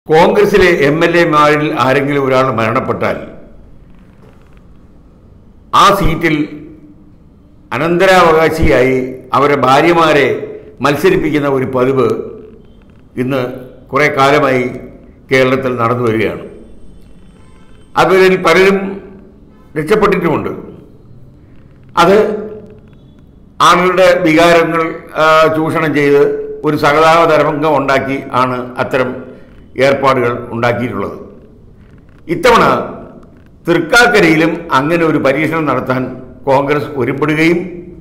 കോൺഗ്രസിലെ M L എമാരിൽ ആരെങ്കിലും ഒരാൾ മരണപ്പെട്ടാൽ ആ സീറ്റിൽ അനന്തരാവകാശിയായി അവരെ ഭാര്യമാരെ മത്സരിപ്പിക്കുന്ന ഒരു പതിവ് ഇന്ന് കുറേ കാലമായി കേരളത്തിൽ നടന്നു വരികയാണ് അതിൽ പലരും രക്ഷപ്പെട്ടിട്ടുമുണ്ട് അത് ആളുകളുടെ വികാരങ്ങൾ ആ, ചൂഷണം ചെയ്ത് ഒരു സഹതാപ തരംഗം ഉണ്ടാക്കി ആണ് അത്തരം ഏർപ്പാടുകൾ ഉണ്ടാക്കിയിട്ടുള്ളത് ഇത്തവണ തൃക്കാക്കരയിലും അങ്ങനെ ഒരു പരീക്ഷണം നടത്താൻ കോൺഗ്രസ് ഒരുമ്പെടുകയും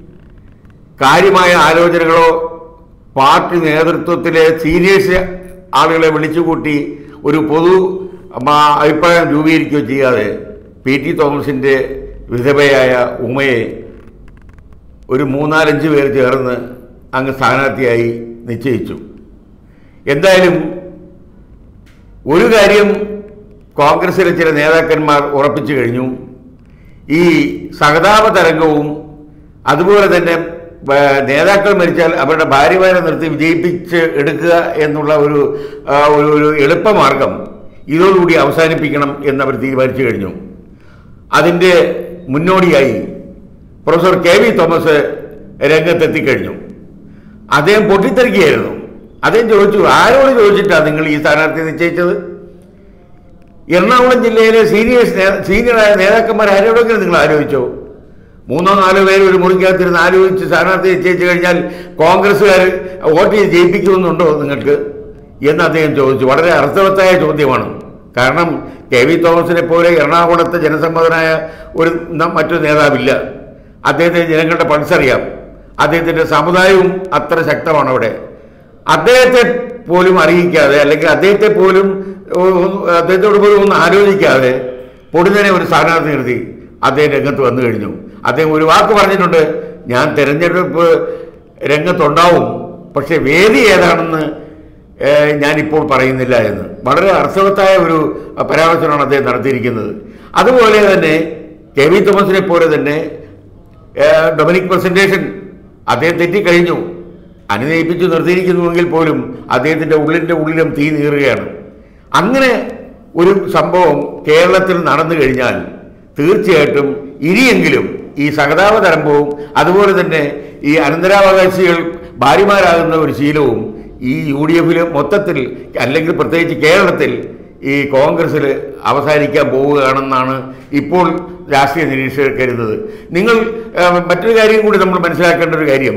കാര്യമായ ആലോചനകളോ പാർട്ടി നേതൃത്വത്തിലെ സീനിയേഴ്സ് ആളുകളെ വിളിച്ചുകൂട്ടി ഒരു പൊതു മാ- അഭിപ്രായം രൂപീകരിക്കുകയോ ചെയ്യാതെ പി ടി തോമസിൻ്റെ വിധവയായ ഉമയെ ഒരു മൂന്നാലഞ്ച് പേർ ചേർന്ന് അങ്ങ് സ്ഥാനാർത്ഥിയായി നിശ്ചയിച്ചു എന്തായാലും ഒരു കാര്യം കോൺഗ്രസിലെ ചില നേതാക്കന്മാർ ഉറപ്പിച്ചു കഴിഞ്ഞു ഈ സഹതാപ തരംഗവും അതുപോലെ തന്നെ വ- നേതാക്കൾ മരിച്ചാൽ അവരുടെ ഭാര്യമാരെ നിർത്തി വിജയിപ്പിച്ച് എടുക്കുക എന്നുള്ള ഒരു ആ, ഒരു ഒരു എളുപ്പമാർഗം ഇതോടുകൂടി അവസാനിപ്പിക്കണം എന്നവർ തീരുമാനിച്ചു കഴിഞ്ഞു അതിൻ്റെ മുന്നോടിയായി പ്രൊഫസർ കെ വി തോമസ് രംഗത്തെത്തിക്കഴിഞ്ഞു അദ്ദേഹം പൊട്ടിത്തെറിക്കുകയായിരുന്നു അദ്ദേഹം ചോദിച്ചു ആരോട് ചോദിച്ചിട്ടാണ് നിങ്ങൾ ഈ സ്ഥാനാർത്ഥി നിശ്ചയിച്ചത് എറണാകുളം ജില്ലയിലെ സീനിയേഴ്സ് നേ- സീനിയറായ നേതാക്കന്മാർ ആരോടെങ്കിലും നിങ്ങൾ ആലോചിച്ചോ മൂന്നോ നാലോ പേര് ഒരു മുറിക്കകത്തിരുന്ന് ആലോചിച്ച് സ്ഥാനാർത്ഥി നിശ്ചയിച്ചു കഴിഞ്ഞാൽ കോൺഗ്രസ്സുകാർ വോട്ട് ചെയ്ത് ജയിപ്പിക്കുമെന്നുണ്ടോ നിങ്ങൾക്ക് എന്ന് അദ്ദേഹം ചോദിച്ചു വളരെ അർത്ഥവത്തായ ചോദ്യമാണ് കാരണം കെ വി തോമസിനെ പോലെ എറണാകുളത്തെ ജനസമ്മതനായ ഒരു ന- മറ്റൊരു നേതാവില്ല അദ്ദേഹത്തിന് ജനങ്ങളുടെ പൾസറിയാം അദ്ദേഹത്തിൻ്റെ സമുദായവും അത്ര ശക്തമാണ് അവിടെ അദ്ദേഹത്തെ പോലും അറിയിക്കാതെ അല്ലെങ്കിൽ അദ്ദേഹത്തെ പോലും ഒ- ഒന്ന് അദ്ദേഹത്തോട് പോലും ഒന്ന് ആലോചിക്കാതെ പൊടുന്നനെ ഒരു സ്ഥാനാർത്ഥി നിർത്തി അദ്ദേഹം രംഗത്ത് വന്നു കഴിഞ്ഞു അദ്ദേഹം ഒരു വാക്ക് പറഞ്ഞിട്ടുണ്ട് ഞാൻ തെരഞ്ഞെടുപ്പ് രംഗത്തുണ്ടാവും പക്ഷെ വേദി ഏതാണെന്ന് ഏഹ്, ഞാനിപ്പോൾ പറയുന്നില്ല എന്ന് വളരെ അർത്ഥവത്തായ ഒരു പരാമർശനമാണ് അദ്ദേഹം നടത്തിയിരിക്കുന്നത് അതുപോലെ തന്നെ കെ വി തോമസിനെ പോലെ തന്നെ ഏഹ്, ഡൊമിനിക് പ്രസന്റേഷൻ അദ്ദേഹം തെറ്റിക്കഴിഞ്ഞു അനുനയിപ്പിച്ച് നിർത്തിയിരിക്കുന്നുവെങ്കിൽ പോലും അദ്ദേഹത്തിൻ്റെ ഉള്ളിൻ്റെ ഉള്ളിലും തീ നീറുകയാണ് അങ്ങനെ ഒരു സംഭവം കേരളത്തിൽ നടന്നു കഴിഞ്ഞാൽ തീർച്ചയായിട്ടും ഇനിയെങ്കിലും ഈ സഹതാപ തരംഭവും അതുപോലെ തന്നെ ഈ അനന്തരാവകാശികൾ ഭാര്യമാരാകുന്ന ഒരു ശീലവും ഈ യു ഡി എഫിൽ മൊത്തത്തിൽ അല്ലെങ്കിൽ പ്രത്യേകിച്ച് കേരളത്തിൽ ഈ കോൺഗ്രസ്സിൽ അവസാനിക്കാൻ പോവുകയാണെന്നാണ് ഇപ്പോൾ രാഷ്ട്രീയ നിരീക്ഷകർ കരുതുന്നത് നിങ്ങൾ ആ, മറ്റൊരു കാര്യം കൂടി നമ്മൾ മനസ്സിലാക്കേണ്ട ഒരു കാര്യം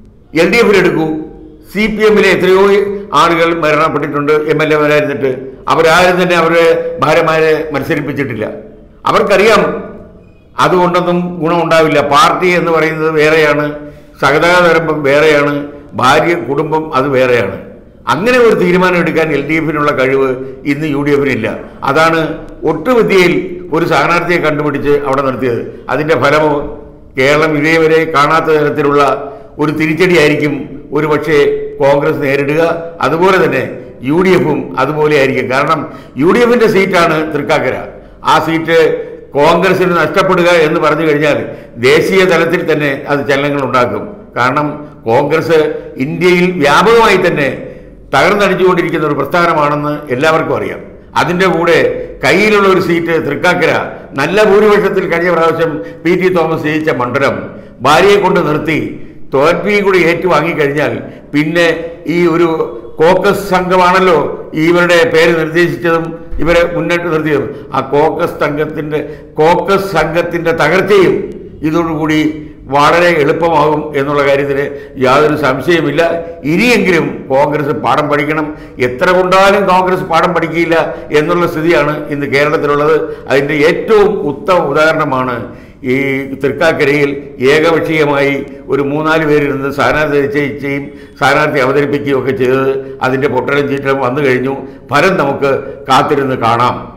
എൽ ഡി എഫിലെടുക്കൂ സി പി എമ്മിലെ എത്രയോ ആളുകൾ മരണപ്പെട്ടിട്ടുണ്ട് എം എൽ എമാരായിരുന്നിട്ട് അവരാരും തന്നെ അവരുടെ ഭാര്യമാരെ മത്സരിപ്പിച്ചിട്ടില്ല അവർക്കറിയാം അതുകൊണ്ടൊന്നും ഗുണമുണ്ടാവില്ല പാർട്ടി എന്ന് പറയുന്നത് വേറെയാണ് സഹതാപരമ്പം വേറെയാണ് ഭാര്യ കുടുംബം അത് വേറെയാണ് അങ്ങനെ ഒരു തീരുമാനം എടുക്കാൻ എൽ ഡി എഫിനുള്ള കഴിവ് ഇന്ന് യു ഡി എഫിനില്ല അതാണ് ഒട്ടുവിദ്യയിൽ ഒരു സ്ഥാനാർത്ഥിയെ കണ്ടുപിടിച്ച് അവിടെ നിർത്തിയത് അതിൻ്റെ ഫലമോ കേരളം ഇതേവരെ കാണാത്ത തരത്തിലുള്ള ഒരു തിരിച്ചടിയായിരിക്കും ഒരു പക്ഷേ കോൺഗ്രസ് നേരിടുക അതുപോലെ തന്നെ യു ഡി എഫും അതുപോലെ ആയിരിക്കും കാരണം യു ഡി എഫിൻ്റെ സീറ്റാണ് തൃക്കാക്കര ആ സീറ്റ് കോൺഗ്രസിന് നഷ്ടപ്പെടുക എന്ന് പറഞ്ഞു കഴിഞ്ഞാൽ ദേശീയ തലത്തിൽ തന്നെ അത് ചലനങ്ങൾ ഉണ്ടാക്കും കാരണം കോൺഗ്രസ് ഇന്ത്യയിൽ വ്യാപകമായി തന്നെ തകർന്നടിച്ചുകൊണ്ടിരിക്കുന്ന ഒരു പ്രസ്ഥാനമാണെന്ന് എല്ലാവർക്കും അറിയാം അതിൻ്റെ കൂടെ കയ്യിലുള്ള ഒരു സീറ്റ് തൃക്കാക്കര നല്ല ഭൂരിപക്ഷത്തിൽ കഴിഞ്ഞ പ്രാവശ്യം പി ടി തോമസ് ജയിച്ച മണ്ഡലം ഭാര്യയെ കൊണ്ട് നിർത്തി തോൽവിയും കൂടി ഏറ്റുവാങ്ങിക്കഴിഞ്ഞാൽ പിന്നെ ഈ ഒരു കോക്കസ് സംഘമാണല്ലോ ഈ ഇവരുടെ പേര് നിർദ്ദേശിച്ചതും ഇവരെ മുന്നിട്ട് നിർത്തിയതും ആ കോക്കസ് സംഘത്തിൻ്റെ കോക്കസ് സംഘത്തിൻ്റെ തകർച്ചയും ഇതോടുകൂടി വളരെ എളുപ്പമാകും എന്നുള്ള കാര്യത്തിൽ യാതൊരു സംശയമില്ല ഇനിയെങ്കിലും കോൺഗ്രസ് പാഠം പഠിക്കണം എത്ര കൊണ്ടാലും കോൺഗ്രസ് പാഠം പഠിക്കില്ല എന്നുള്ള സ്ഥിതിയാണ് ഇന്ന് കേരളത്തിലുള്ളത് അതിൻ്റെ ഏറ്റവും ഉത്തമ ഉദാഹരണമാണ് ഈ തൃക്കാക്കരയിൽ ഏകപക്ഷീയമായി ഒരു മൂന്നാല് പേരിരുന്ന് സ്ഥാനാർത്ഥി നിശ്ചയിക്കുകയും സ്ഥാനാർത്ഥി അവതരിപ്പിക്കുകയും ഒക്കെ ചെയ്തത് അതിൻ്റെ പൊട്ടലും ചീറ്റലും വന്നു കഴിഞ്ഞു ഫലം നമുക്ക് കാത്തിരുന്ന് കാണാം